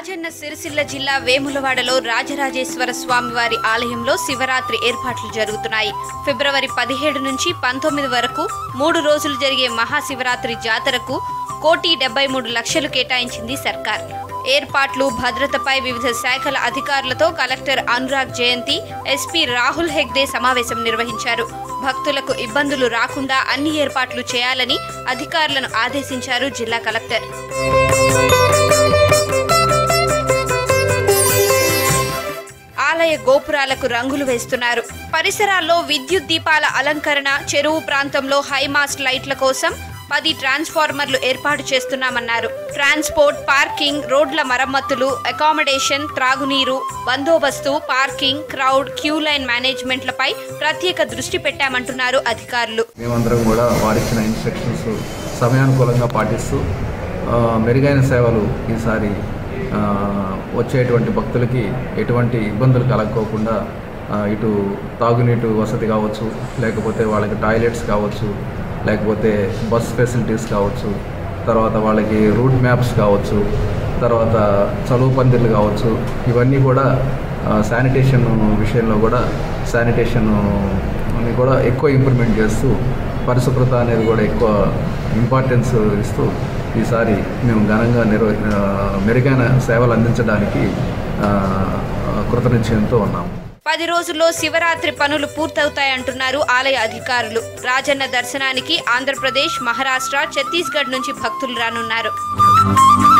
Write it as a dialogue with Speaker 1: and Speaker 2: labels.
Speaker 1: రాజన్న సిరిసిల్ల జిల్లా వేములవాడలో రాజరాజేశ్వర స్వామివారి ఆలయంలో శివరాత్రి ఏర్పాట్లు జరుగుతున్నాయి ఫిబ్రవరి పదిహేడు నుంచి పంతొమ్మిది వరకు మూడు రోజులు జరిగే మహాశివరాత్రి జాతరకు కోటి డెబ్బై మూడు లక్షలు కేటాయించింది సర్కార్ ఏర్పాట్లు భద్రతపై వివిధ శాఖల అధికారులతో కలెక్టర్ అనురాగ్ జయంతి ఎస్పీ రాహుల్ హెగ్దే సమావేశం నిర్వహించారు భక్తులకు ఇబ్బందులు రాకుండా అన్ని ఏర్పాట్లు చేయాలని అధికారులను ఆదేశించారు జిల్లా కలెక్టర్ ఆలయ గోపురాలకు రంగులు వేస్తున్నారు పరిసరాల్లో విద్యుత్ దీపాల అలంకరణ చెరువు ప్రాంతంలో హైమాస్ట్ లైట్ల కోసం పది ట్రాన్స్ఫార్మర్లు ఏర్పాటు చేస్తున్నామన్నారు ట్రాన్స్పోర్ట్ పార్కింగ్ రోడ్ల మరమ్మతులు అకామిడేషన్ త్రాగునీరు బందోబస్తు పార్కింగ్ క్రౌడ్ క్యూ లైన్ మేనేజ్మెంట్లపై ప్రత్యేక దృష్టి పెట్టామంటున్నారు అధికారులు
Speaker 2: మేమందరం కూడా వారిచ్చిన ఇన్స్ట్రక్షన్స్ సమయానుకూలంగా పాటిస్తూ ఆ, మెరుగైన సేవలు ఈసారి ఆ, వచ్చేటువంటి భక్తులకి ఎటువంటి ఇబ్బందులు కలగకోకుండా ఆ, ఇటు తాగునీటి వసతి కావచ్చు లేకపోతే వాళ్ళకి టాయిలెట్స్ కావచ్చు లేకపోతే బస్ ఫెసిలిటీస్ కావచ్చు తర్వాత వాళ్ళకి రూట్ మ్యాప్స్ కావచ్చు తర్వాత చలువు పందిర్లు కావచ్చు ఇవన్నీ కూడా శానిటేషన్ విషయంలో కూడా శానిటేషన్ అని కూడా ఎక్కువ ఇంప్రూవ్మెంట్ చేస్తూ పరిశుభ్రత అనేది కూడా ఎక్కువ ఇంపార్టెన్స్ ఇస్తూ ఈసారి మేము ఘనంగా నిర్వ ఆ, మెరుగైన సేవలు అందించడానికి ఆ, కృతనిశ్చయంతో ఉన్నాము
Speaker 1: పది రోజుల్లో శివరాత్రి పనులు పూర్తవుతాయంటున్నారు ఆలయ అధికారులు రాజన్న దర్శనానికి ఆంధ్రప్రదేశ్ మహారాష్ట్ర ఛత్తీస్గఢ్ నుంచి భక్తులు రానున్నారు